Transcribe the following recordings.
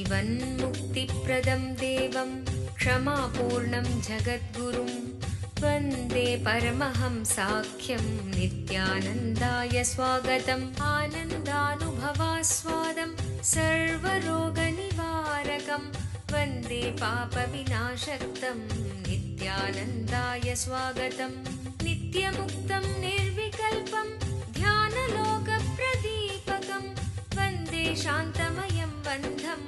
जीवन्मुक्तिप्रदं देवं क्षमापूर्णं जगद्गुरुं वन्दे परमहंसाख्यं नित्यानन्दाय स्वागतम् आनन्दानुभवास्वादं सर्वरोगनिवारकं वन्दे पापविनाशक्तं नित्यानन्दाय स्वागतं नित्यमुक्तं निर्विकल्पं ध्यानलोकप्रदीपकं वन्दे शान्तमयं बन्धं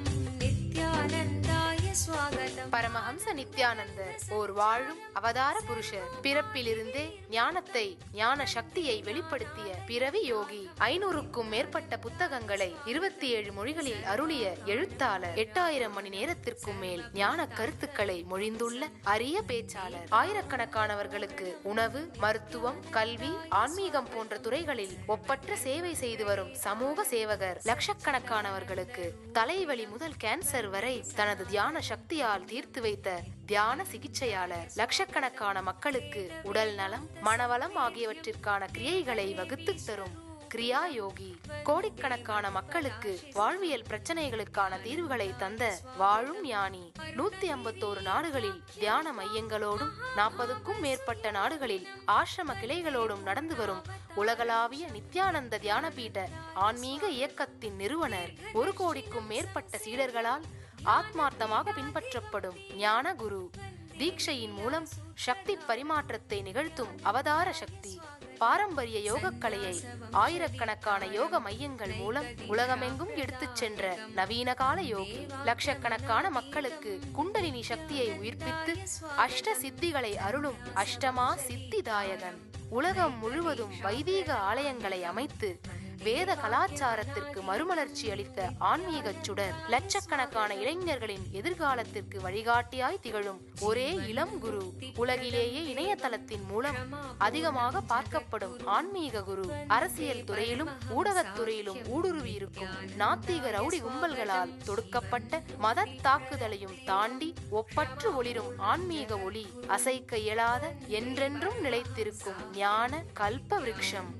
नित्यानन्दाय स्वागतम् பரமஹம்ச நித்யானந்தர் ஓர் வாழும் அவதார புருஷர் பிறப்பிலிருந்தே ஞானத்தை ஞான சக்தியை வெளிப்படுத்திய பிறவி யோகி ஐநூறுக்கும் மேற்பட்ட புத்தகங்களை இருபத்தி ஏழு மொழிகளில் அருளிய எழுத்தாளர் எட்டாயிரம் மணி நேரத்திற்கும் மேல் ஞான கருத்துக்களை மொழிந்துள்ள அரிய பேச்சாளர் ஆயிரக்கணக்கானவர்களுக்கு உணவு மருத்துவம் கல்வி ஆன்மீகம் போன்ற துறைகளில் ஒப்பற்ற சேவை செய்து வரும் சமூக சேவகர் லட்சக்கணக்கானவர்களுக்கு தலைவலி முதல் கேன்சர் வரை தனது தியான சக்தியால் தீர்த்து வைத்த தியான சிகிச்சையாளர் லட்சக்கணக்கான மக்களுக்கு உடல் நலம் மனவளம் ஆகியவற்றிற்கான கிரியைகளை வகுத்துத் தரும் கிரியா யோகி கோடிக்கணக்கான மக்களுக்கு வாழ்வியல் பிரச்சனைகளுக்கான தீர்வுகளை தந்த வாழும் ஞானி நூத்தி ஐம்பத்தோரு நாடுகளில் தியான மையங்களோடும் நாற்பதுக்கும் மேற்பட்ட நாடுகளில் ஆசிரம கிளைகளோடும் நடந்து வரும் உலகளாவிய நித்யானந்த தியானபீட ஆன்மீக இயக்கத்தின் நிறுவனர் ஒரு கோடிக்கும் மேற்பட்ட சீடர்களால் ஆத்மார்த்தமாக பின்பற்றப்படும் ஞான குரு தீட்சையின் மூலம் சக்தி பரிமாற்றத்தை நிகழ்த்தும் அவதார சக்தி பாரம்பரிய யோகக்கலையை ஆயிரக்கணக்கான யோக மையங்கள் மூலம் உலகமெங்கும் எடுத்துச் சென்ற நவீன கால யோகி லட்சக்கணக்கான மக்களுக்கு குண்டலினி சக்தியை உயிர்ப்பித்து அஷ்ட சித்திகளை அருளும் அஷ்டமா சித்திதாயகன் உலகம் முழுவதும் வைதீக ஆலயங்களை அமைத்து வேத கலாச்சாரத்திற்கு மறுமலர்ச்சி அளித்த ஆன்மீக சுடர் லட்சக்கணக்கான இளைஞர்களின் எதிர்காலத்திற்கு வழிகாட்டியாய் திகழும் ஒரே இளம் குரு உலகிலேயே இணையதளத்தின் மூலம் அதிகமாக பார்க்கப்படும் ஆன்மீக குரு அரசியல் துறையிலும் ஊடகத் துறையிலும் ஊடுருவி இருக்கும் நாத்திக ரவுடி கும்பல்களால் தொடுக்கப்பட்ட மத தாக்குதலையும் தாண்டி ஒப்பற்று ஒளிரும் ஆன்மீக ஒளி அசைக்க இயலாத என்றென்றும் நிலைத்திருக்கும் ஞான கல்ப விருட்சம்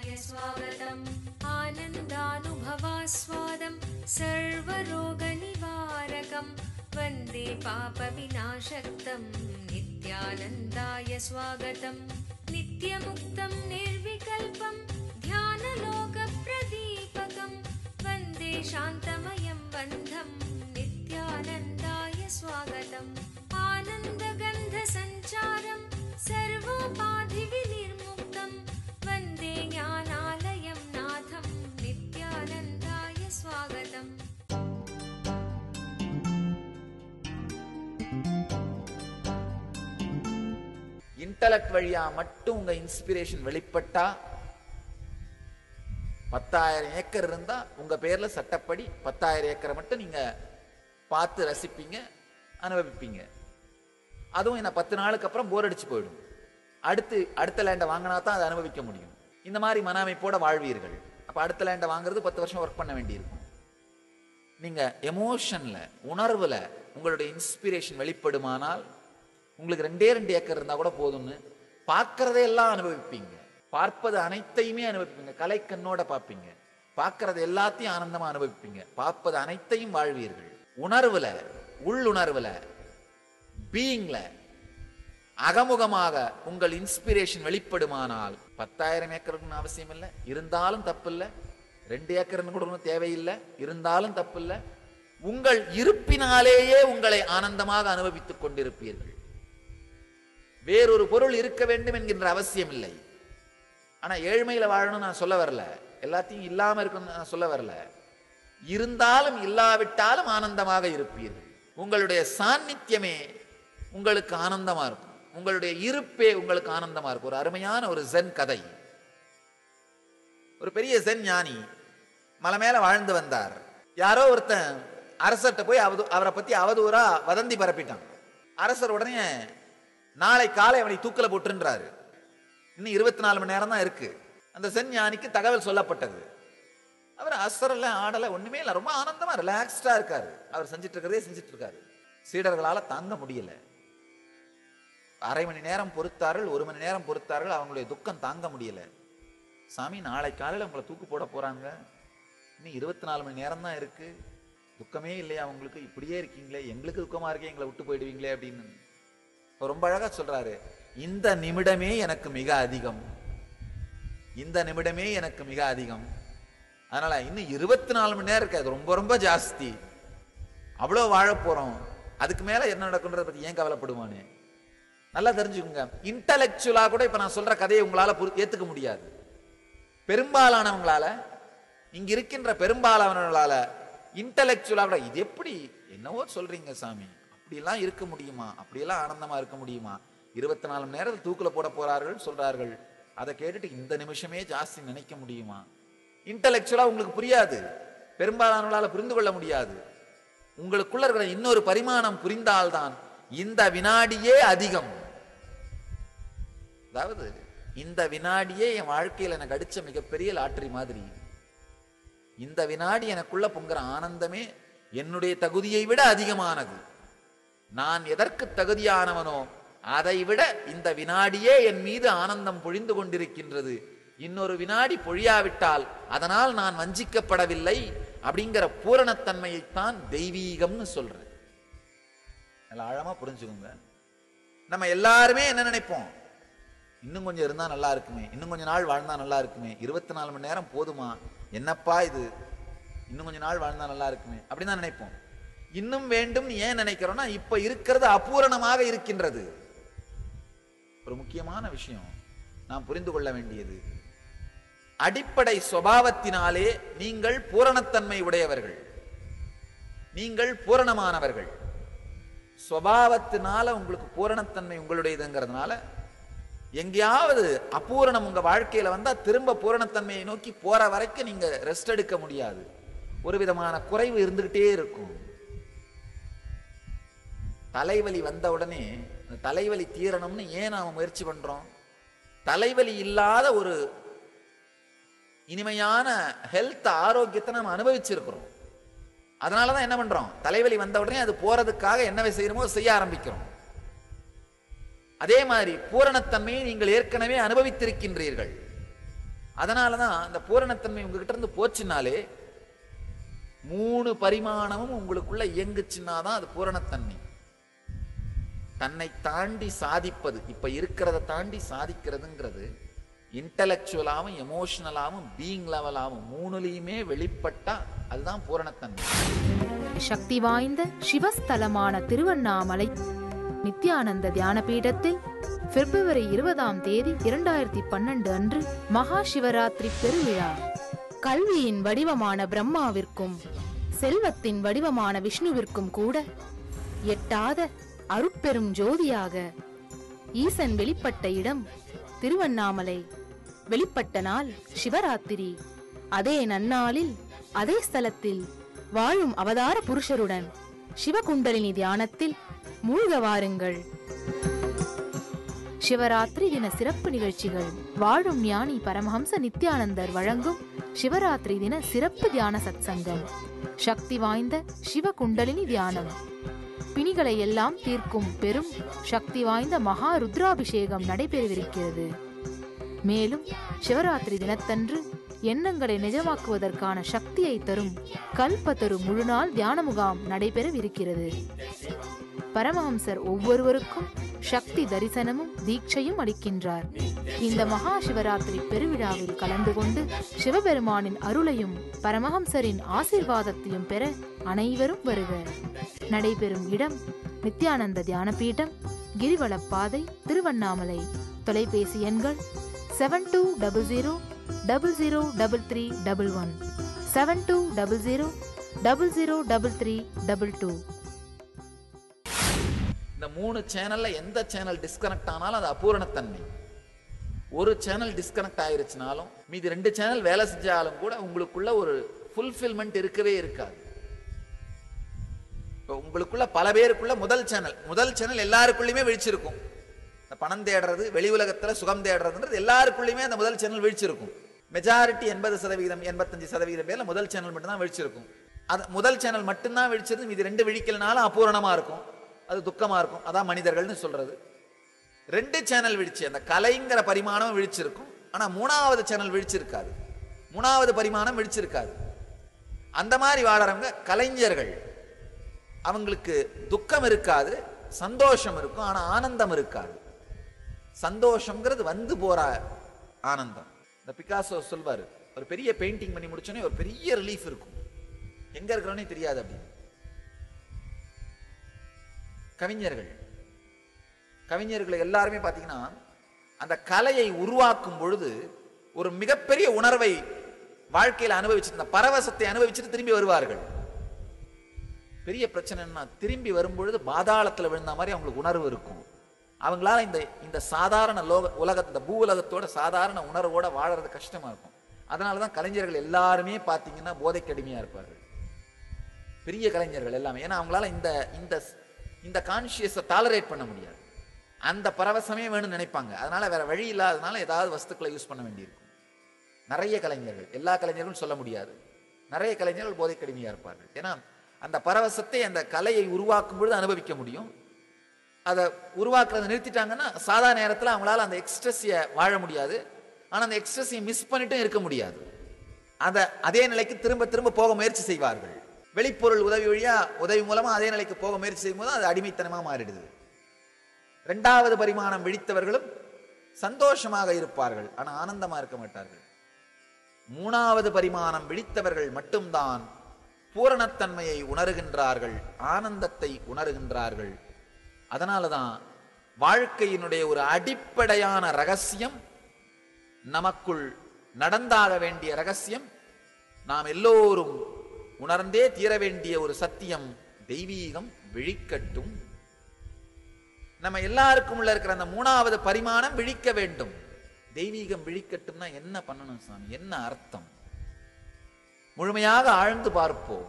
स्वागतम् आनन्दानुभवास्वादं सर्वरोगनिवारकं वन्दे पापविनाशक्तं नित्यानन्दाय स्वागतं नित्यमुक्तं निर्विकल्पं ध्यानलोकप्रदीपकं वन्दे शान्तमयं बन्धं नित्यानन्दाय स्वागतम् आनन्दगन्धसञ्चारं सर्वोपाधिविनिर्मुक्तं वन्दे ज्ञानालयं नाथं नित्यानन्दाय स्वागतम् இன்டலெக்ட் வழியா மட்டும் உங்க இன்ஸ்பிரேஷன் வெளிப்பட்டா பத்தாயிரம் ஏக்கர் இருந்தா உங்க பேர்ல சட்டப்படி பத்தாயிரம் ஏக்கரை மட்டும் நீங்க பார்த்து ரசிப்பீங்க அனுபவிப்பீங்க அதுவும் என்ன பத்து நாளுக்கு அப்புறம் போர் அடிச்சு போயிடும் அடுத்து அடுத்த லேண்டை வாங்கினா தான் அதை அனுபவிக்க முடியும் இந்த மாதிரி மன அமைப்போட வாழ்வீர்கள் அப்ப அடுத்த லேண்டை வாங்குறது பத்து வருஷம் ஒர்க் பண்ண வேண்டியிருக்கும் நீங்க எமோஷன்ல உணர்வுல உங்களுடைய இன்ஸ்பிரேஷன் வெளிப்படுமானால் உங்களுக்கு ரெண்டே ரெண்டு ஏக்கர் இருந்தா கூட போதும்னு பார்க்கறதை எல்லாம் அனுபவிப்பீங்க பார்ப்பது அனைத்தையுமே அனுபவிப்பீங்க கலைக்கண்ணோட பார்ப்பீங்க பார்க்கறது எல்லாத்தையும் ஆனந்தமா அனுபவிப்பீங்க பார்ப்பது அனைத்தையும் வாழ்வீர்கள் உணர்வுல உள்ளுணர்வுல பீயிங்ல அகமுகமாக உங்கள் இன்ஸ்பிரேஷன் வெளிப்படுமானால் பத்தாயிரம் ஏக்கர்னு அவசியம் இல்லை இருந்தாலும் தப்பு இல்லை ரெண்டு ஏக்கர்னு கூட ஒண்ணும் தேவையில்லை இருந்தாலும் தப்பு இல்லை உங்கள் இருப்பினாலேயே உங்களை ஆனந்தமாக அனுபவித்துக் கொண்டிருப்பீர்கள் வேறொரு பொருள் இருக்க வேண்டும் என்கின்ற அவசியம் இல்லை ஆனா ஏழ்மையில வாழணும்னு நான் சொல்ல வரல எல்லாத்தையும் இல்லாம இருக்கணும்னு நான் சொல்ல வரல இருந்தாலும் இல்லாவிட்டாலும் ஆனந்தமாக இருப்பீர்கள் உங்களுடைய சாநித்தியமே உங்களுக்கு ஆனந்தமா இருக்கும் உங்களுடைய இருப்பே உங்களுக்கு ஆனந்தமா இருக்கும் ஒரு அருமையான ஒரு ஜென் கதை ஒரு பெரிய ஜென் ஞானி மலை மேல வாழ்ந்து வந்தார் யாரோ ஒருத்தன் அரசர்கிட்ட போய் அவது அவரை பத்தி அவதூறா வதந்தி பரப்பிட்டான் அரசர் உடனே நாளை காலை அவனை தூக்கல போட்டுன்றாரு இன்னும் இருபத்தி நாலு மணி நேரம் தான் இருக்கு அந்த சென் ஞானிக்கு தகவல் சொல்லப்பட்டது அவர் அசரல ஆடல ஒண்ணுமே இல்லை ரொம்ப ஆனந்தமா ரிலாக்ஸ்டா இருக்காரு அவர் செஞ்சுட்டு இருக்கிறதே செஞ்சுட்டு இருக்காரு சீடர்களால தாங்க முடியல அரை மணி நேரம் பொறுத்தார்கள் ஒரு மணி நேரம் பொறுத்தார்கள் அவங்களுடைய துக்கம் தாங்க முடியல சாமி நாளை காலையில் உங்களை தூக்கு போட போறாங்க இன்னும் இருபத்தி நாலு மணி நேரம் தான் இருக்கு துக்கமே இல்லையா உங்களுக்கு இப்படியே இருக்கீங்களே எங்களுக்கு துக்கமா இருக்கே எங்களை விட்டு போயிடுவீங்களே அப்படின்னு அவர் ரொம்ப அழகா சொல்றாரு இந்த நிமிடமே எனக்கு மிக அதிகம் இந்த நிமிடமே எனக்கு மிக அதிகம் அதனால இன்னும் இருபத்தி நாலு மணி நேரம் இருக்கு அது ரொம்ப ரொம்ப ஜாஸ்தி அவ்வளோ வாழ போறோம் அதுக்கு மேல என்ன நடக்குன்றத பத்தி ஏன் கவலைப்படுவானே நல்லா தெரிஞ்சுக்கோங்க இன்டலெக்சுவலா கூட இப்ப நான் சொல்ற கதையை உங்களால புரி- ஏத்துக்க முடியாது பெரும்பாலானவங்களால இங்க இருக்கின்ற பெரும்பாலானவங்களால இன்டலெக்சுவலா கூட இது எப்படி என்னவோ சொல்றீங்க சாமி அப்படியெல்லாம் இருக்க முடியுமா அப்படியெல்லாம் ஆனந்தமா இருக்க முடியுமா இருபத்தி நாலு மணி நேரத்தில் தூக்குல போட போறார்கள் சொல்றார்கள் அதை கேட்டுட்டு இந்த நிமிஷமே ஜாஸ்தி நினைக்க முடியுமா இன்டலெக்சுவலா உங்களுக்கு புரியாது பெரும்பாலானவங்களால புரிந்து கொள்ள முடியாது உங்களுக்குள்ள இருக்கிற இன்னொரு பரிமாணம் புரிந்தால்தான் இந்த வினாடியே அதிகம் அதாவது இந்த வினாடியே என் வாழ்க்கையில எனக்கு அடிச்ச மிகப்பெரிய லாட்டரி மாதிரி இந்த வினாடி எனக்குள்ள பொங்குற ஆனந்தமே என்னுடைய தகுதியை விட அதிகமானது நான் எதற்கு தகுதியானவனோ அதை விட இந்த வினாடியே என் மீது ஆனந்தம் பொழிந்து கொண்டிருக்கின்றது இன்னொரு வினாடி பொழியாவிட்டால் அதனால் நான் வஞ்சிக்கப்படவில்லை அப்படிங்கிற பூரணத்தன்மையைத்தான் தெய்வீகம்னு சொல்றேன் நல்லா ஆழமா புரிஞ்சுக்கோங்க நம்ம எல்லாருமே என்ன நினைப்போம் இன்னும் கொஞ்சம் இருந்தா நல்லா இருக்குமே இன்னும் கொஞ்ச நாள் வாழ்ந்தா நல்லா இருக்குமே இருபத்தி நாலு மணி நேரம் போதுமா என்னப்பா இது இன்னும் கொஞ்ச நாள் வாழ்ந்தா நல்லா இருக்குமே அப்படின்னு தான் நினைப்போம் இன்னும் வேண்டும் ஏன் நினைக்கிறோம்னா இப்ப இருக்கிறது அபூரணமாக இருக்கின்றது ஒரு முக்கியமான விஷயம் நாம் புரிந்து கொள்ள வேண்டியது அடிப்படை சுபாவத்தினாலே நீங்கள் பூரணத்தன்மை உடையவர்கள் நீங்கள் பூரணமானவர்கள் சுபாவத்தினால உங்களுக்கு பூரணத்தன்மை உங்களுடையதுங்கிறதுனால எங்கேயாவது அபூரணம் உங்க வாழ்க்கையில வந்தா திரும்ப பூரணத்தன்மையை நோக்கி போற வரைக்கும் நீங்க ரெஸ்ட் எடுக்க முடியாது ஒரு விதமான குறைவு இருந்துகிட்டே இருக்கும் தலைவலி வந்த உடனே அந்த தலைவலி தீரணும்னு ஏன் நாம முயற்சி பண்றோம் தலைவலி இல்லாத ஒரு இனிமையான ஹெல்த் ஆரோக்கியத்தை நம்ம அனுபவிச்சிருக்கிறோம் அதனால தான் என்ன பண்றோம் தலைவலி வந்த உடனே அது போறதுக்காக என்ன செய்யணுமோ செய்ய ஆரம்பிக்கிறோம் அதே மாதிரி பூரணத்தன்மையை நீங்கள் ஏற்கனவே அனுபவித்திருக்கின்றீர்கள் அதனால தான் அந்த பூரணத்தன்மை உங்ககிட்ட இருந்து போச்சுனாலே மூணு பரிமாணமும் உங்களுக்குள்ள இயங்குச்சுன்னா தான் அது பூரணத்தன்மை தன்னை தாண்டி சாதிப்பது இப்ப இருக்கிறத தாண்டி சாதிக்கிறதுங்கிறது இன்டலெக்சுவலாவும் எமோஷனலாவும் பீயிங் லெவலாவும் மூணுலையுமே வெளிப்பட்டா அதுதான் பூரணத்தன்மை சக்தி வாய்ந்த சிவஸ்தலமான திருவண்ணாமலை நித்யானந்த தியான பீடத்தில் பிப்ரவரி இருபதாம் தேதி இரண்டாயிரத்தி பன்னெண்டு அன்று மகா சிவராத்திரி பெருவிழா கல்வியின் வடிவமான பிரம்மாவிற்கும் செல்வத்தின் வடிவமான விஷ்ணுவிற்கும் கூட எட்டாத அருட்பெரும் ஜோதியாக ஈசன் வெளிப்பட்ட இடம் திருவண்ணாமலை வெளிப்பட்ட நாள் சிவராத்திரி அதே நன்னாளில் அதே ஸ்தலத்தில் வாழும் அவதார புருஷருடன் சிவகுண்டலினி தியானத்தில் மூழ்க வாருங்கள் சிவராத்திரி தின சிறப்பு நிகழ்ச்சிகள் வாழும் ஞானி பரமஹம்ச நித்யானந்தர் வழங்கும் சிவராத்திரி தின சிறப்பு தியான சத்சங்கம் சக்தி வாய்ந்த சிவகுண்டலினி தியானம் பிணிகளை எல்லாம் தீர்க்கும் பெரும் சக்தி வாய்ந்த மகா ருத்ராபிஷேகம் நடைபெறவிருக்கிறது மேலும் சிவராத்திரி தினத்தன்று எண்ணங்களை நிஜமாக்குவதற்கான சக்தியை தரும் கல்பத்தரு முழுநாள் தியான முகாம் நடைபெறவிருக்கிறது பரமஹம்சர் ஒவ்வொருவருக்கும் சக்தி தரிசனமும் தீட்சையும் அளிக்கின்றார் இந்த மகா சிவராத்திரி பெருவிழாவில் கலந்து கொண்டு சிவபெருமானின் அருளையும் பரமஹம்சரின் ஆசீர்வாதத்தையும் பெற அனைவரும் வருக நடைபெறும் இடம் நித்யானந்த தியானபீடம் கிரிவலப்பாதை திருவண்ணாமலை தொலைபேசி எண்கள் seven two double zero double zero double three double one seven two double zero double zero double three double two இந்த மூணு சேனல்ல எந்த சேனல் டிஸ்கனெக்ட் ஆனாலும் அது அபூரணத்தன்மை ஒரு சேனல் டிஸ்கனெக்ட் ஆயிருச்சுனாலும் மீதி ரெண்டு சேனல் வேலை செஞ்சாலும் கூட உங்களுக்குள்ள ஒரு ஃபுல்ஃபில்மெண்ட் இருக்கவே இருக்காது இப்போ உங்களுக்குள்ள பல பேருக்குள்ள முதல் சேனல் முதல் சேனல் எல்லாருக்குள்ளயுமே விழிச்சிருக்கும் இந்த பணம் தேடுறது வெளி உலகத்துல சுகம் தேடுறதுன்றது எல்லாருக்குள்ளயுமே அந்த முதல் சேனல் விழிச்சிருக்கும் மெஜாரிட்டி எண்பது சதவீதம் எண்பத்தஞ்சு சதவீதம் பேர்ல முதல் சேனல் மட்டும்தான் விழிச்சிருக்கும் அது முதல் சேனல் மட்டும்தான் விழிச்சது மீதி ரெண்டு விழிக்கலனாலும் அபூரணமா இருக்கும் அது துக்கமா இருக்கும் அதான் மனிதர்கள்னு சொல்றது ரெண்டு சேனல் விழிச்சு அந்த கலைங்கிற பரிமாணம் விழிச்சிருக்கும் ஆனா மூணாவது சேனல் விழிச்சிருக்காது மூணாவது பரிமாணம் விழிச்சிருக்காது அந்த மாதிரி வாழறவங்க கலைஞர்கள் அவங்களுக்கு துக்கம் இருக்காது சந்தோஷம் இருக்கும் ஆனா ஆனந்தம் இருக்காது சந்தோஷம்ங்கிறது வந்து போற ஆனந்தம் இந்த பிகாசோ சொல்வாரு ஒரு பெரிய பெயிண்டிங் பண்ணி முடிச்சோன்னே ஒரு பெரிய ரிலீஃப் இருக்கும் எங்க இருக்கிறோன்னே தெரியாது அப்படின்னு கவிஞர்கள் கவிஞர்களை எல்லாருமே பார்த்தீங்கன்னா அந்த கலையை உருவாக்கும் பொழுது ஒரு மிகப்பெரிய உணர்வை வாழ்க்கையில் அனுபவிச்சு இந்த பரவசத்தை அனுபவிச்சுட்டு திரும்பி வருவார்கள் பெரிய பிரச்சனைன்னா திரும்பி வரும்பொழுது பாதாளத்துல விழுந்த மாதிரி அவங்களுக்கு உணர்வு இருக்கும் அவங்களால இந்த இந்த சாதாரண லோக உலக இந்த பூ உலகத்தோட சாதாரண உணர்வோட வாழறது கஷ்டமா இருக்கும் அதனால தான் கலைஞர்கள் எல்லாருமே பார்த்தீங்கன்னா போதைக்கு அடிமையா இருப்பார்கள் பெரிய கலைஞர்கள் எல்லாமே ஏன்னா அவங்களால இந்த இந்த இந்த கான்சியஸை டாலரேட் பண்ண முடியாது அந்த பரவசமே வேணும்னு நினைப்பாங்க அதனால வேற வழி இல்லாதனால ஏதாவது வஸ்துக்களை யூஸ் பண்ண வேண்டியிருக்கும் நிறைய கலைஞர்கள் எல்லா கலைஞர்களும் சொல்ல முடியாது நிறைய கலைஞர்கள் போதைக்கு அடிமையா இருப்பார்கள் ஏன்னா அந்த பரவசத்தை அந்த கலையை உருவாக்கும் பொழுது அனுபவிக்க முடியும் அதை உருவாக்குறதை நிறுத்திட்டாங்கன்னா சாதாரண நேரத்தில் அவங்களால அந்த எக்ஸ்ட்ரெஸியை வாழ முடியாது ஆனால் அந்த எக்ஸ்ட்ரெஸையை மிஸ் பண்ணிட்டும் இருக்க முடியாது அதை அதே நிலைக்கு திரும்ப திரும்ப போக முயற்சி செய்வார்கள் வெளிப்பொருள் உதவி வழியா உதவி மூலமா அதே நிலைக்கு போக முயற்சி செய்யும்போது அது அடிமைத்தனமா மாறிடுது ரெண்டாவது பரிமாணம் விழித்தவர்களும் சந்தோஷமாக இருப்பார்கள் ஆனால் ஆனந்தமா இருக்க மாட்டார்கள் மூணாவது பரிமாணம் விழித்தவர்கள் மட்டும்தான் பூரணத்தன்மையை உணர்கின்றார்கள் ஆனந்தத்தை உணர்கின்றார்கள் அதனால தான் வாழ்க்கையினுடைய ஒரு அடிப்படையான ரகசியம் நமக்குள் நடந்தாக வேண்டிய ரகசியம் நாம் எல்லோரும் உணர்ந்தே தீர வேண்டிய ஒரு சத்தியம் தெய்வீகம் விழிக்கட்டும் நம்ம எல்லாருக்கும் உள்ள இருக்கிற அந்த மூணாவது பரிமாணம் விழிக்க வேண்டும் தெய்வீகம் விழிக்கட்டும்னா என்ன பண்ணணும் சாமி என்ன அர்த்தம் முழுமையாக ஆழ்ந்து பார்ப்போம்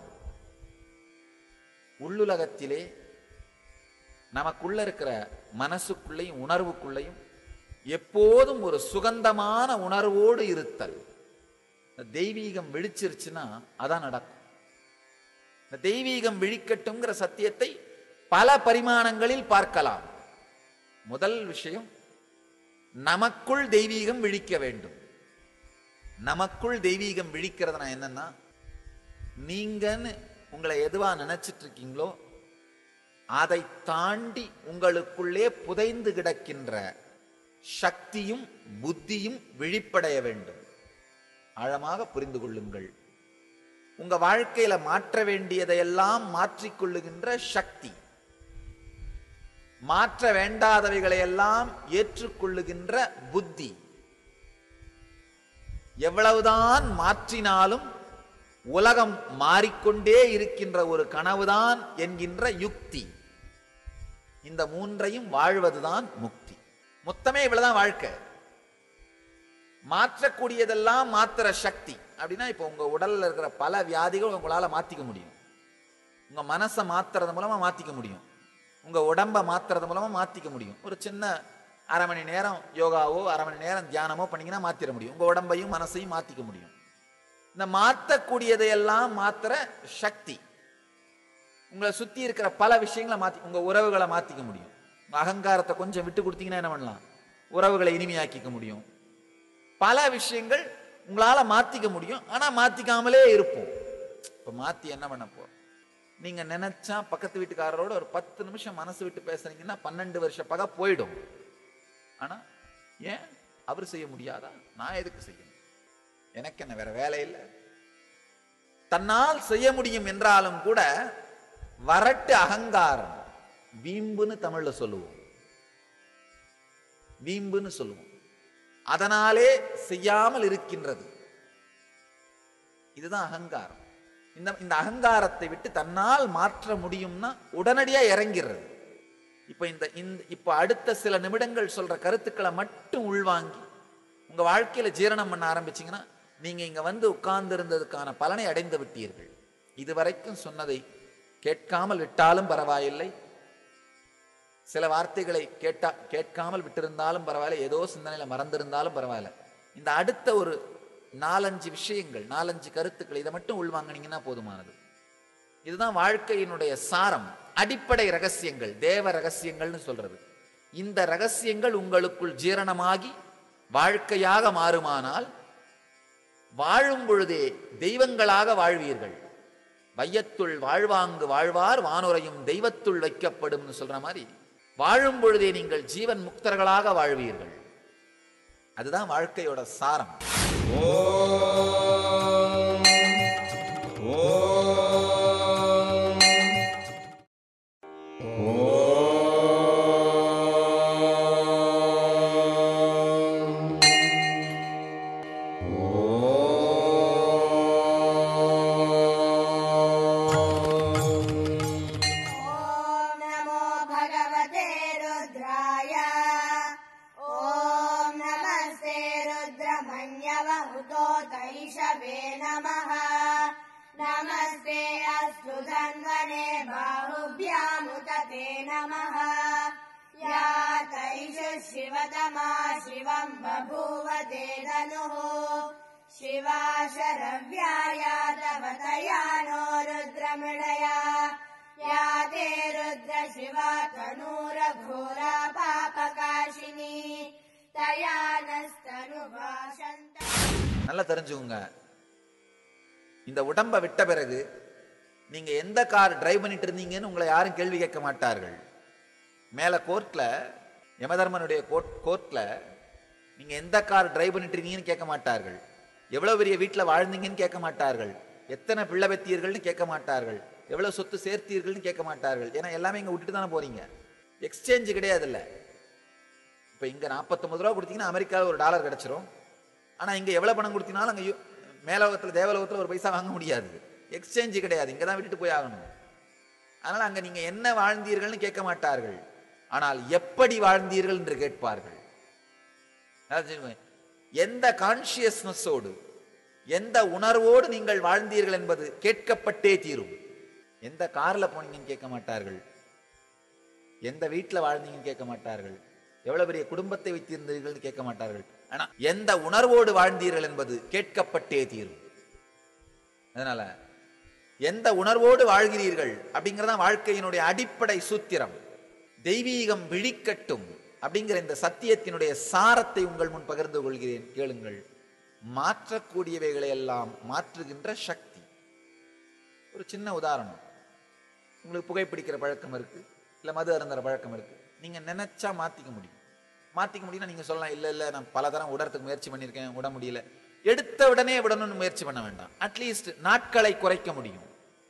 உள்ளுலகத்திலே நமக்குள்ள இருக்கிற மனசுக்குள்ளேயும் உணர்வுக்குள்ளேயும் எப்போதும் ஒரு சுகந்தமான உணர்வோடு இருத்தல் இந்த தெய்வீகம் விழிச்சிருச்சுன்னா அதான் நடக்கும் இந்த தெய்வீகம் விழிக்கட்டும்ங்கிற சத்தியத்தை பல பரிமாணங்களில் பார்க்கலாம் முதல் விஷயம் நமக்குள் தெய்வீகம் விழிக்க வேண்டும் நமக்குள் தெய்வீகம் விழிக்கிறதுனா என்னன்னா நீங்கன்னு உங்களை எதுவா நினைச்சிட்டு இருக்கீங்களோ அதை தாண்டி உங்களுக்குள்ளே புதைந்து கிடக்கின்ற சக்தியும் புத்தியும் விழிப்படைய வேண்டும் ஆழமாக புரிந்து கொள்ளுங்கள் உங்க வாழ்க்கையில மாற்ற வேண்டியதையெல்லாம் மாற்றிக்கொள்ளுகின்ற சக்தி மாற்ற வேண்டாதவைகளை எல்லாம் ஏற்றுக்கொள்ளுகின்ற புத்தி எவ்வளவுதான் மாற்றினாலும் உலகம் மாறிக்கொண்டே இருக்கின்ற ஒரு கனவுதான் என்கின்ற யுக்தி இந்த மூன்றையும் வாழ்வதுதான் முக்தி மொத்தமே இவ்வளவுதான் வாழ்க்கை மாற்றக்கூடியதெல்லாம் மாத்திர சக்தி அப்படின்னா இப்போ உங்க உடல்ல இருக்கிற பல வியாதிகள் உங்களால மாத்திக்க முடியும் உங்க மனசை மாத்துறது மூலமா மாத்திக்க முடியும் உங்க உடம்ப மாத்துறது மூலமா மாத்திக்க முடியும் ஒரு சின்ன அரை மணி நேரம் யோகாவோ அரை மணி நேரம் தியானமோ பண்ணீங்கன்னா மாத்திர முடியும் உங்க உடம்பையும் மனசையும் மாத்திக்க முடியும் இந்த மாற்றக்கூடியதையெல்லாம் மாத்திர சக்தி உங்களை சுத்தி இருக்கிற பல விஷயங்களை மாத்தி உங்க உறவுகளை மாத்திக்க முடியும் உங்க அகங்காரத்தை கொஞ்சம் விட்டு கொடுத்தீங்கன்னா என்ன பண்ணலாம் உறவுகளை இனிமையாக்கிக்க முடியும் பல விஷயங்கள் உங்களால மாத்திக்க முடியும் ஆனா மாத்திக்காமலே இருப்போம் இப்ப மாத்தி என்ன பண்ண போறோம் நீங்க நினைச்சா பக்கத்து வீட்டுக்காரரோட ஒரு பத்து நிமிஷம் மனசு விட்டு பேசுறீங்கன்னா பன்னெண்டு வருஷ பகை போயிடும் ஆனா ஏன் அவர் செய்ய முடியாதா நான் எதுக்கு செய்யணும் எனக்கு என்ன வேற வேலை இல்லை தன்னால் செய்ய முடியும் என்றாலும் கூட வரட்டு அகங்காரம் வீம்புன்னு தமிழ்ல சொல்லுவோம் வீம்புன்னு சொல்லுவோம் அதனாலே செய்யாமல் இருக்கின்றது இதுதான் அகங்காரம் இந்த இந்த அகங்காரத்தை விட்டு தன்னால் மாற்ற முடியும்னா உடனடியா இறங்கிறது இப்ப இந்த இந்த இப்ப அடுத்த சில நிமிடங்கள் சொல்ற கருத்துக்களை மட்டும் உள்வாங்கி உங்க வாழ்க்கையில ஜீரணம் பண்ண ஆரம்பிச்சீங்கன்னா நீங்க இங்க வந்து உட்கார்ந்து இருந்ததுக்கான பலனை அடைந்து விட்டீர்கள் இதுவரைக்கும் சொன்னதை கேட்காமல் விட்டாலும் பரவாயில்லை சில வார்த்தைகளை கேட்டா கேட்காமல் விட்டிருந்தாலும் பரவாயில்ல ஏதோ சிந்தனையில மறந்திருந்தாலும் பரவாயில்ல இந்த அடுத்த ஒரு நாலஞ்சு விஷயங்கள் நாலஞ்சு கருத்துக்கள் இதை மட்டும் உள்வாங்கினீங்கன்னா போதுமானது இதுதான் வாழ்க்கையினுடைய சாரம் அடிப்படை ரகசியங்கள் தேவ ரகசியங்கள்னு சொல்றது இந்த ரகசியங்கள் உங்களுக்குள் ஜீரணமாகி வாழ்க்கையாக மாறுமானால் வாழும் பொழுதே தெய்வங்களாக வாழ்வீர்கள் வையத்துள் வாழ்வாங்கு வாழ்வார் வானுரையும் தெய்வத்துள் வைக்கப்படும்னு சொல்ற மாதிரி வாழும் பொழுதே நீங்கள் ஜீவன் முக்தர்களாக வாழ்வீர்கள் அதுதான் வாழ்க்கையோட சாரம் ॐ नमो भगवते रुद्राय ॐ नमस्ते रुद्रमन्यवहुतो तैषवे नमः नमस्ते अस्तु धन्वने बाहुभ्यामुत ते नमः या तैष शिवतमा शिवम् बभूव ते धनुः शिवा शरव्याया तव तया नो रुद्रमृडया या ते रुद्र शिवा तनूरघोरा पापकाशिनी तया नस्तनुभाषन्त நல்லா தெரிஞ்சுக்கோங்க இந்த உடம்ப விட்ட பிறகு நீங்க எந்த கார் டிரைவ் பண்ணிட்டு இருந்தீங்கன்னு உங்களை யாரும் கேள்வி கேட்க மாட்டார்கள் மேல கோர்ட்ல யமதர்மனுடைய கோர்ட் கோர்ட்ல நீங்க எந்த கார் டிரைவ் பண்ணிட்டு இருக்கீங்கன்னு கேட்க மாட்டார்கள் எவ்வளவு பெரிய வீட்டில் வாழ்ந்தீங்கன்னு கேட்க மாட்டார்கள் எத்தனை பிள்ளை பெத்தீர்கள்னு கேட்க மாட்டார்கள் எவ்வளவு சொத்து சேர்த்தீர்கள்னு கேட்க மாட்டார்கள் ஏன்னா எல்லாமே இங்க விட்டுட்டு தானே போறீங்க எக்ஸ்சேஞ்ச் கிடையாது இல்லை இப்போ இங்கே நாற்பத்தொம்பது ரூபா கொடுத்தீங்கன்னா அமெரிக்காவில் ஒரு டாலர் கிடச்சிரும் ஆனால் இங்கே எவ்வளோ பணம் கொடுத்தீங்கனாலும் அங்கே மேலோகத்தில் தேவலோகத்தில் ஒரு பைசா வாங்க முடியாது எக்ஸ்சேஞ்சு கிடையாது இங்கே தான் விட்டுட்டு போய் ஆகணும் அதனால் அங்கே நீங்கள் என்ன வாழ்ந்தீர்கள்னு கேட்க மாட்டார்கள் ஆனால் எப்படி வாழ்ந்தீர்கள் என்று கேட்பார்கள் அதாவது சொல்லுவேன், எந்த கான்சியஸ்னஸோடு எந்த உணர்வோடு நீங்கள் வாழ்ந்தீர்கள் என்பது கேட்கப்பட்டே தீரும் எந்த கார்ல போனீங்கன்னு கேட்க மாட்டார்கள் எந்த வீட்டில் வாழ்ந்தீங்கன்னு கேட்க மாட்டார்கள் எவ்வளவு பெரிய குடும்பத்தை வைத்திருந்தீர்கள்னு கேட்க மாட்டார்கள் ஆனா எந்த உணர்வோடு வாழ்ந்தீர்கள் என்பது கேட்கப்பட்டே தீரும் அதனால எந்த உணர்வோடு வாழ்கிறீர்கள் அப்படிங்கறதான் வாழ்க்கையினுடைய அடிப்படை சூத்திரம் தெய்வீகம் விழிக்கட்டும் அப்படிங்கிற இந்த சத்தியத்தினுடைய சாரத்தை உங்கள் முன் பகிர்ந்து கொள்கிறேன் கேளுங்கள் மாற்றக்கூடியவைகளை எல்லாம் மாற்றுகின்ற சக்தி ஒரு சின்ன உதாரணம் உங்களுக்கு புகைப்பிடிக்கிற பழக்கம் இருக்கு இல்ல மது அருந்துற பழக்கம் இருக்கு நீங்க நினைச்சா மாத்திக்க முடியும் மாத்திக்க முடியும்னா நீங்க சொல்லலாம் இல்ல இல்ல நான் பல தரம் உடறதுக்கு முயற்சி பண்ணியிருக்கேன் விட முடியல எடுத்த உடனே விடணும்னு முயற்சி பண்ண வேண்டாம் அட்லீஸ்ட் நாட்களை குறைக்க முடியும்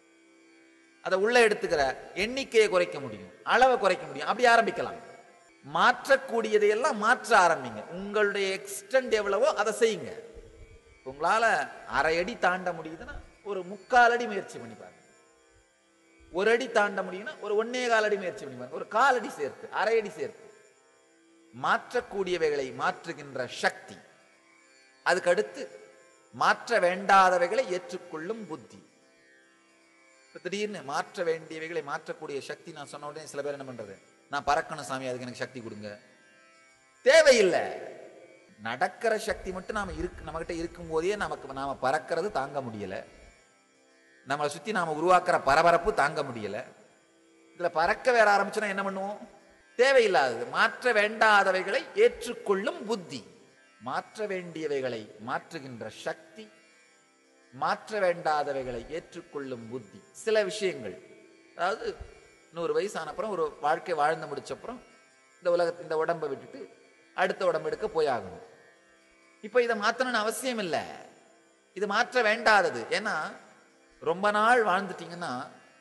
அதை உள்ள எடுத்துக்கிற எண்ணிக்கையை குறைக்க முடியும் அளவை குறைக்க முடியும் அப்படி ஆரம்பிக்கலாம் மாற்றக்கூடியதையெல்லாம் மாற்ற ஆரம்பிங்க உங்களுடைய எக்ஸ்டெண்ட் எவ்வளவோ அதை செய்யுங்க உங்களால அரை அடி தாண்ட முடியுதுன்னா ஒரு முக்கால் அடி முயற்சி பண்ணி பாருங்க ஒரு அடி தாண்ட முடியும்னா ஒரு ஒன்னே கால் அடி முயற்சி பண்ணி பாருங்க ஒரு கால் அடி சேர்த்து அரை அடி சேர்த்து மாற்றக்கூடியவைகளை மாற்றுகின்ற சக்தி அதுக்கு அடுத்து மாற்ற வேண்டாதவைகளை ஏற்றுக்கொள்ளும் புத்தி இப்ப திடீர்னு மாற்ற வேண்டியவைகளை மாற்றக்கூடிய சக்தி நான் சொன்ன உடனே சில பேர் என்ன பண்றது நான் பறக்கணும் சாமி அதுக்கு எனக்கு சக்தி கொடுங்க தேவையில்லை நடக்கிற சக்தி மட்டும் நாம இருக்கு நம்மகிட்ட இருக்கும் போதே நமக்கு நாம பறக்கிறது தாங்க முடியல நம்மளை சுத்தி நாம உருவாக்குற பரபரப்பு தாங்க முடியல இதுல பறக்க வேற ஆரம்பிச்சோன்னா என்ன பண்ணுவோம் தேவையில்லாதது மாற்ற வேண்டாதவைகளை ஏற்றுக்கொள்ளும் புத்தி மாற்ற வேண்டியவைகளை மாற்றுகின்ற சக்தி மாற்ற வேண்டாதவைகளை ஏற்றுக்கொள்ளும் புத்தி சில விஷயங்கள் அதாவது நூறு வயசு ஆன அப்புறம் ஒரு வாழ்க்கை வாழ்ந்து முடிச்சப்புறம் இந்த உலகத்து இந்த உடம்பை விட்டுட்டு அடுத்த உடம்பு எடுக்க போயாகணும் இப்போ இதை மாற்றணும்னு அவசியம் இல்லை இது மாற்ற வேண்டாதது ஏன்னா ரொம்ப நாள் வாழ்ந்துட்டீங்கன்னா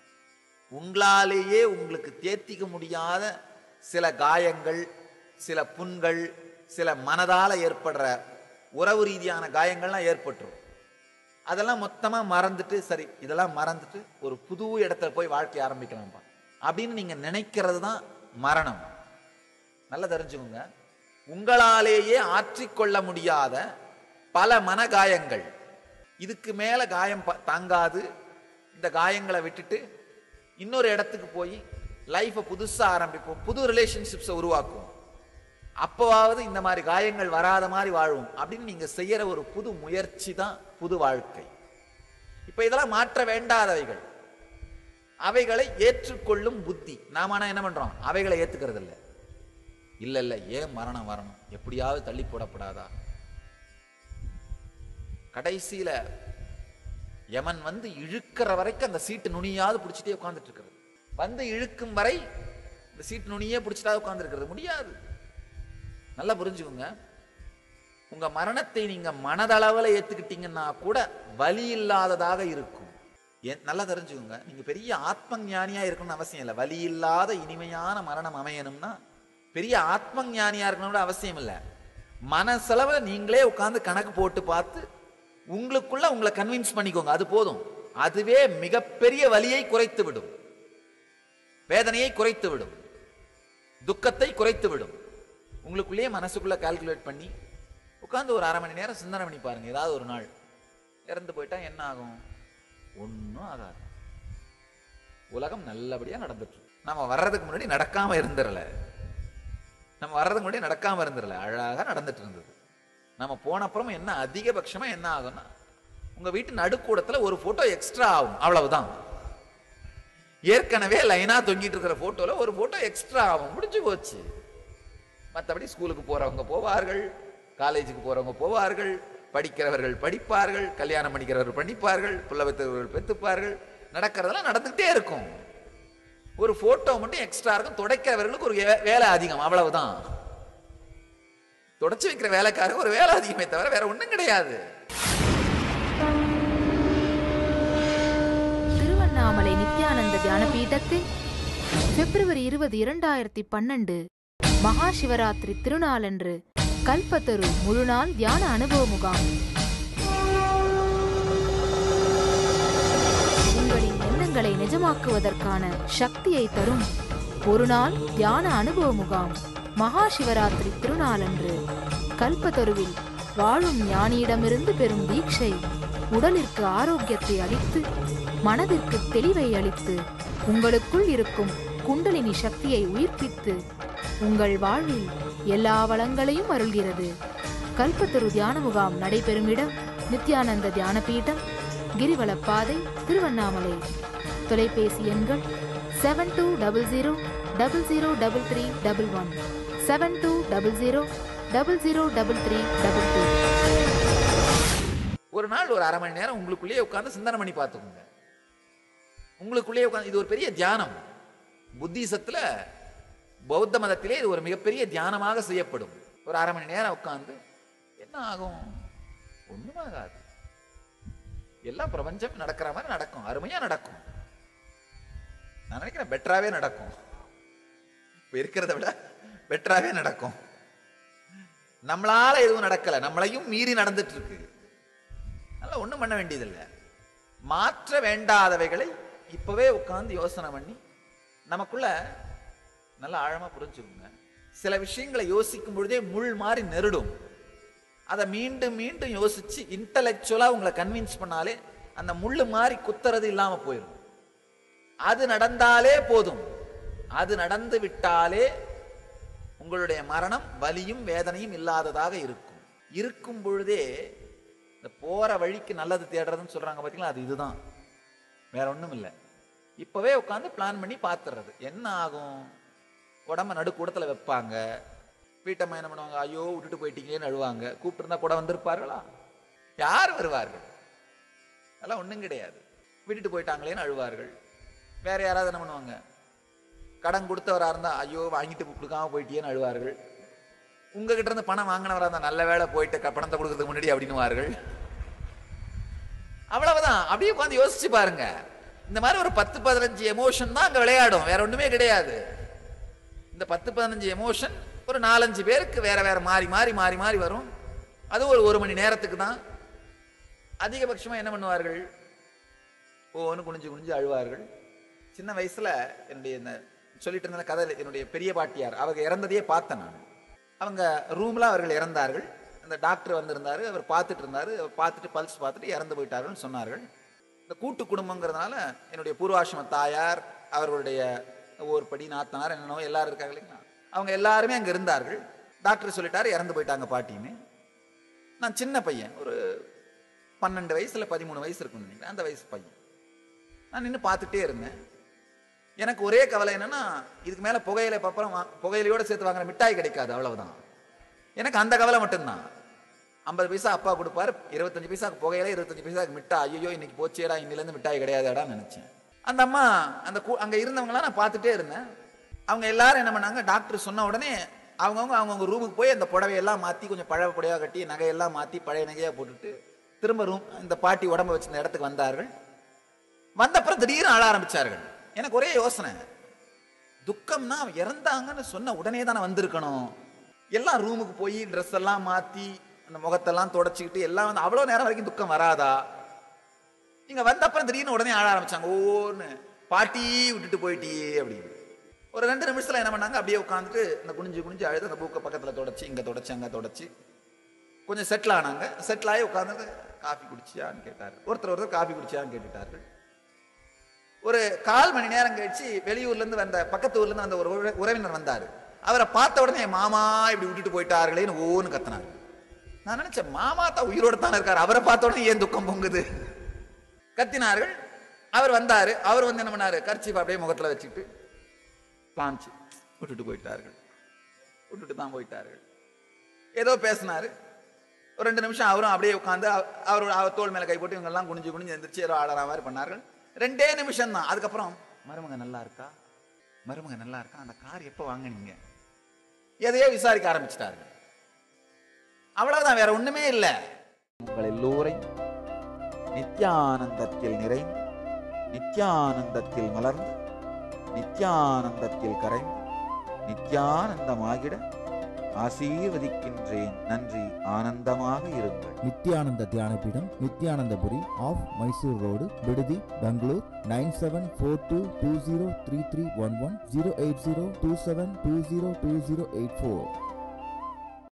உங்களாலேயே உங்களுக்கு தேத்திக்க முடியாத சில காயங்கள் சில புண்கள் சில மனதால ஏற்படுற உறவு ரீதியான காயங்கள்லாம் ஏற்பட்டுரும் அதெல்லாம் மொத்தமா மறந்துட்டு சரி இதெல்லாம் மறந்துட்டு ஒரு புது இடத்துல போய் வாழ்க்கை ஆரம்பிக்கலாம்ப்பா அப்படின்னு நீங்க நினைக்கிறது தான் மரணம் நல்லா தெரிஞ்சுக்கோங்க உங்களாலேயே ஆற்றிக்கொள்ள முடியாத பல மனகாயங்கள் இதுக்கு மேல காயம் ப- தாங்காது இந்த காயங்களை விட்டுட்டு இன்னொரு இடத்துக்கு போய் லைஃப்பை புதுசா ஆரம்பிப்போம் புது ரிலேஷன்ஷிப்ஸை உருவாக்குவோம் அப்போவாவது இந்த மாதிரி காயங்கள் வராத மாதிரி வாழ்வோம் அப்படின்னு நீங்க செய்யற ஒரு புது முயற்சி தான் புது வாழ்க்கை இப்ப இதெல்லாம் மாற்ற வேண்டாதவைகள் அவைகளை ஏற்றுக்கொள்ளும் புத்தி நாம ஆனா என்ன பண்றோம் அவைகளை ஏத்துக்கிறது இல்ல இல்ல இல்ல ஏன் மரணம் வரணும் எப்படியாவது தள்ளி போடப்படாதா கடைசியில யமன் வந்து இழுக்கிற வரைக்கும் அந்த சீட்டு நுனியாவது பிடிச்சிட்டே உட்கார்ந்துட்டு இருக்கிறது வந்து இழுக்கும் வரை இந்த சீட்டு நுனியே பிடிச்சிட்டா உட்கார்ந்துருக்கிறது முடியாது நல்லா புரிஞ்சுக்கோங்க உங்க மரணத்தை நீங்க மனதளவில் ஏத்துக்கிட்டீங்கன்னா கூட வலி இல்லாததாக இருக்கும் ஏன் நல்லா தெரிஞ்சுக்கோங்க நீங்க பெரிய ஆத்ம ஞானியா இருக்கணும்னு அவசியம் இல்லை வலி இல்லாத இனிமையான மரணம் அமையணும்னா பெரிய ஆத்ம ஞானியா இருக்கணும்னு அவசியம் இல்லை மனசளவுல நீங்களே உட்கார்ந்து கணக்கு போட்டு பார்த்து உங்களுக்குள்ள உங்களை கன்வின்ஸ் பண்ணிக்கோங்க அது போதும் அதுவே மிகப்பெரிய வலியை குறைத்து விடும் வேதனையை குறைத்து விடும் துக்கத்தை குறைத்து விடும் உங்களுக்குள்ளேயே மனசுக்குள்ள கால்குலேட் பண்ணி உட்கார்ந்து ஒரு அரை மணி நேரம் சிந்தனை பண்ணி பாருங்க ஏதாவது ஒரு நாள் இறந்து போயிட்டா என்ன ஆகும் ஒன்றும் ஆகாது உலகம் நல்லபடியா நடந்துட்டு இருக்கு. நம்ம வர்றதுக்கு முன்னாடி நடக்காம இருந்துடல நம்ம வர்றதுக்கு முன்னாடி நடக்காம இருந்துடல அழகா நடந்துட்டு இருந்தது நம்ம போன அப்புறம் என்ன அதிகபட்சமா என்ன ஆகும்னா உங்க வீட்டு நடுக்கூடத்துல ஒரு போட்டோ எக்ஸ்ட்ரா ஆகும் அவ்வளவுதான் ஏற்கனவே லைனா தொங்கிட்டு இருக்கிற போட்டோல ஒரு போட்டோ எக்ஸ்ட்ரா ஆகும் முடிஞ்சு போச்சு மற்றபடி ஸ்கூலுக்கு போறவங்க போவார்கள் காலேஜுக்கு போறவங்க போவார்கள் படிக்கிறவர்கள் படிப்பார்கள் கல்யாணம் பண்ணிக்கிறவர்கள் பண்ணிப்பார்கள் புள்ள பெற்றவர்கள் பெற்றுப்பார்கள் நடக்கிறதெல்லாம் நடந்துகிட்டே இருக்கும் ஒரு போட்டோ மட்டும் எக்ஸ்ட்ரா இருக்கும் துடைக்கிறவர்களுக்கு ஒரு வே- வேலை அதிகம் அவ்வளவுதான் தொடச்சு வைக்கிற வேலைக்காரங்க ஒரு வேலை அதிகமே தவிர வேற ஒண்ணும் கிடையாது திருவண்ணாமலை நித்யானந்த தியான பீடத்தில் பிப்ரவரி இருபது இரண்டாயிரத்தி பன்னெண்டு மகா சிவராத்திரி திருநாளன்று கல்பத்தரு முழுநாள் தியான அனுபவ முகாம் உங்களின் எண்ணங்களை நிஜமாக்குவதற்கான சக்தியை தரும் ஒரு நாள் தியான அனுபவ முகாம் மகா சிவராத்திரி திருநாளன்று கல்பத்தருவில் வாழும் ஞானியிடமிருந்து பெறும் தீட்சை உடலிற்கு ஆரோக்கியத்தை அளித்து மனதிற்கு தெளிவை அளித்து உங்களுக்குள் இருக்கும் குண்டலினி சக்தியை உயிர்ப்பித்து உங்கள் வாழ்வில் எல்லா வளங்களையும் அருள்கிறது கல்பத்தரு தியான முகாம் நடைபெறும் இடம் நித்யானந்த தியான பீடம் கிரிவலப்பாதை திருவண்ணாமலை தொலைபேசி எண்கள் seven two double zero double zero double three double one seven two double zero double zero double three double two ஒரு நாள் ஒரு அரை மணி நேரம் உங்களுக்குள்ளேயே உட்கார்ந்து சிந்தனை பண்ணி பார்த்துக்கோங்க உங்களுக்குள்ளேயே உட்கார்ந்து இது ஒரு பெரிய தியானம் புத்திசத்துல பௌத்த மதத்திலே இது ஒரு மிகப்பெரிய தியானமாக செய்யப்படும் ஒரு அரை மணி நேரம் உட்கார்ந்து என்ன ஆகும் ஒண்ணும் ஆகாது எல்லாம் பிரபஞ்சம் நடக்கிற மாதிரி நடக்கும் அருமையா நடக்கும் நான் நினைக்கிறேன் பெட்டராவே நடக்கும் இப்ப இருக்கிறத விட பெட்டராவே நடக்கும் நம்மளால எதுவும் நடக்கல நம்மளையும் மீறி நடந்துட்டு இருக்கு அதனால ஒண்ணும் பண்ண வேண்டியதில்லை மாற்ற வேண்டாதவைகளை இப்பவே உட்கார்ந்து யோசனை பண்ணி நமக்குள்ள நல்லா ஆழமா புரிஞ்சுக்கோங்க சில விஷயங்களை யோசிக்கும் பொழுதே முள் மாதிரி நெருடும் அதை மீண்டும் மீண்டும் யோசிச்சு இன்டலெக்சுவலா உங்களை கன்வின்ஸ் பண்ணாலே அந்த முள்ளு மாதிரி குத்துறது இல்லாம போயிடும் அது நடந்தாலே போதும் அது நடந்து விட்டாலே உங்களுடைய மரணம் வலியும் வேதனையும் இல்லாததாக இருக்கும் இருக்கும் பொழுதே இந்த போற வழிக்கு நல்லது தேடுறதுன்னு சொல்றாங்க பாத்தீங்களா அது இதுதான் வேற ஒண்ணும் இல்லை இப்பவே உட்காந்து பிளான் பண்ணி பார்த்துறது என்ன ஆகும் உடம்ப நடுக்கூடத்துல வைப்பாங்க வீட்டம்மா என்ன பண்ணுவாங்க ஐயோ விட்டுட்டு போயிட்டீங்களேன்னு அழுவாங்க கூப்பிட்டு இருந்தா கூட வந்திருப்பார்களா யார் வருவார்கள் அதெல்லாம் ஒண்ணும் கிடையாது விட்டுட்டு போயிட்டாங்களேன்னு அழுவார்கள் வேற யாராவது என்ன பண்ணுவாங்க கடன் கொடுத்தவரா இருந்தா ஐயோ வாங்கிட்டு கொடுக்காம போயிட்டியேன்னு அழுவார்கள் உங்ககிட்ட இருந்து பணம் வாங்கினவரா இருந்தா நல்ல வேலை போயிட்டு க- பணத்தை கொடுக்கறதுக்கு முன்னாடி அப்படின்னுவார்கள் அவ்வளவுதான் அப்படியே உட்காந்து யோசிச்சு பாருங்க இந்த மாதிரி ஒரு பத்து பதினஞ்சு எமோஷன் தான் அங்க விளையாடும் வேற ஒண்ணுமே கிடையாது இந்த பத்து பதினஞ்சு எமோஷன் ஒரு நாலஞ்சு பேருக்கு வேற வேற மாறி மாறி மாறி மாறி வரும் அது ஒரு ஒரு மணி நேரத்துக்கு தான் அதிகபட்சமா என்ன பண்ணுவார்கள் ஓன்னு குனிஞ்சு குனிஞ்சு அழுவார்கள் சின்ன வயசுல என்னுடைய இந்த சொல்லிட்டு இருந்த கதை என்னுடைய பெரிய பாட்டியார் அவங்க இறந்ததையே பார்த்தேன் நான் அவங்க ரூம்ல அவர்கள் இறந்தார்கள் அந்த டாக்டர் வந்திருந்தாரு அவர் பார்த்துட்டு இருந்தாரு அவர் பார்த்துட்டு பல்ஸ் பார்த்துட்டு இறந்து போயிட்டார்கள்னு சொன்னார்கள் இந்த கூட்டு குடும்பங்கிறதுனால என்னுடைய பூர்வாசிரம தாயார் அவர்களுடைய ஒரு படி நாத்தனார் என்னென்னோ எல்லாரும் இருக்காங்க இல்லைங்களா அவங்க எல்லாருமே அங்க இருந்தார்கள் டாக்டர் சொல்லிட்டாரு இறந்து போயிட்டாங்க பாட்டின்னு நான் சின்ன பையன் ஒரு பன்னெண்டு வயசுல பதிமூணு வயசு இருக்கும்னு நினைக்கிறேன் அந்த வயசு பையன் நான் நின்று பார்த்துட்டே இருந்தேன் எனக்கு ஒரே கவலை என்னன்னா இதுக்கு மேல புகையில அப்புறம் வா- புகையிலையோட சேர்த்து வாங்குற மிட்டாய் கிடைக்காது அவ்வளவுதான் எனக்கு அந்த கவலை மட்டும்தான் ஐம்பது பைசா அப்பா கொடுப்பாரு இருபத்தஞ்சு பைசாக்கு புகையில இருபத்தஞ்சு பைசாக்கு மிட்டாய் ஐயோ இன்னைக்கு போச்சேடா இன்னிலேருந்து மிட்டாய் கிடையாதுடான்னு நினைச்சேன் அந்த அம்மா அந்த கூ- அங்க இருந்தவங்களாம் நான் பார்த்துட்டே இருந்தேன் அவங்க எல்லாரும் என்ன பண்ணாங்க டாக்டர் சொன்ன உடனே அவங்கவுங்க அவங்கவுங்க ரூமுக்கு போய் அந்த புடவையெல்லாம் மாற்றி கொஞ்சம் பழைய புடவையாக கட்டி நகையெல்லாம் மாற்றி பழைய நகையாக போட்டுட்டு திரும்ப ரூம் இந்த பாட்டி உடம்ப வச்சிருந்த இடத்துக்கு வந்தார்கள் வந்த அப்புறம் திடீர்னு அழ ஆரம்பிச்சார்கள் எனக்கு ஒரே யோசனை துக்கம்னா அவன் இறந்தாங்கன்னு சொன்ன உடனே தானே வந்திருக்கணும் எல்லாம் ரூமுக்கு போய் ட்ரெஸ் எல்லாம் மாற்றி அந்த முகத்தெல்லாம் தொடச்சிக்கிட்டு எல்லாம் வந்து அவ்வளோ நேரம் வரைக்கும் துக்கம் வராதா நீங்க வந்த அப்புறம் திடீர்னு உடனே ஆட ஆரம்பிச்சாங்க ஓன்னு பாட்டி விட்டுட்டு போயிட்டியே அப்படின்னு ஒரு ரெண்டு நிமிஷத்துல என்ன பண்ணாங்க அப்படியே உட்காந்துட்டு இந்த குனிஞ்சு குனிஞ்சு அழுது அந்த பூக்கை பக்கத்துல தொடச்சி இங்க தொடச்சி அங்க தொடச்சி கொஞ்சம் செட்டில் ஆனாங்க செட்டில் ஆகி உட்காந்துட்டு காஃபி குடிச்சியான்னு கேட்டார் ஒருத்தர் ஒருத்தர் காஃபி குடிச்சியான்னு கேட்டுட்டார்கள் ஒரு கால் மணி நேரம் கழிச்சு வெளியூர்ல இருந்து வந்த பக்கத்து ஊர்ல இருந்து வந்த ஒரு உற- உறவினர் வந்தாரு அவரை பார்த்த உடனே மாமா இப்படி விட்டுட்டு போயிட்டார்களேன்னு ஓன்னு கத்தினாரு நான் நினைச்சேன் மாமா தான் உயிரோட தானே இருக்காரு அவரை பார்த்த உடனே ஏன் துக்கம் பொங்குது கத்தினார்கள் அவர் வந்தாரு அவர் வந்து என்ன பண்ணாரு கர்ச்சி அப்படியே முகத்துல வச்சுக்கிட்டு காமிச்சு விட்டுட்டு போயிட்டார்கள் விட்டுட்டு தான் போயிட்டார்கள் ஏதோ பேசினாரு ஒரு ரெண்டு நிமிஷம் அவரும் அப்படியே உட்காந்து அவர் அவர் தோள் மேல கை போட்டு இவங்க எல்லாம் குனிஞ்சு குனிஞ்சு எந்திரிச்சு ஏதோ ஆடுற மாதிரி பண்ணார்கள் ரெண்டே நிமிஷம் தான் அதுக்கப்புறம் மருமக நல்லா இருக்கா மருமக நல்லா இருக்கா அந்த கார் எப்போ வாங்குனீங்க எதையோ விசாரிக்க ஆரம்பிச்சிட்டார்கள் அவ்வளவுதான் வேற ஒண்ணுமே இல்லை உங்கள் எல்லோரையும் நித்யானந்தத்தில் நிறைந்து நித்யானந்தத்தில் மலர்ந்து நித்யானந்தத்தில் கரைந்து நித்யானந்தமாகிட ஆசீர்வதிக்கின்றேன் நன்றி ஆனந்தமாக இருங்கள் நித்யானந்த தியானபீடம் நித்யானந்தபுரி ஆஃப் மைசூர் ரோடு விடுதி Bangalore nine seven four two two zero three three one one zero eight zero two seven two zero two zero eight four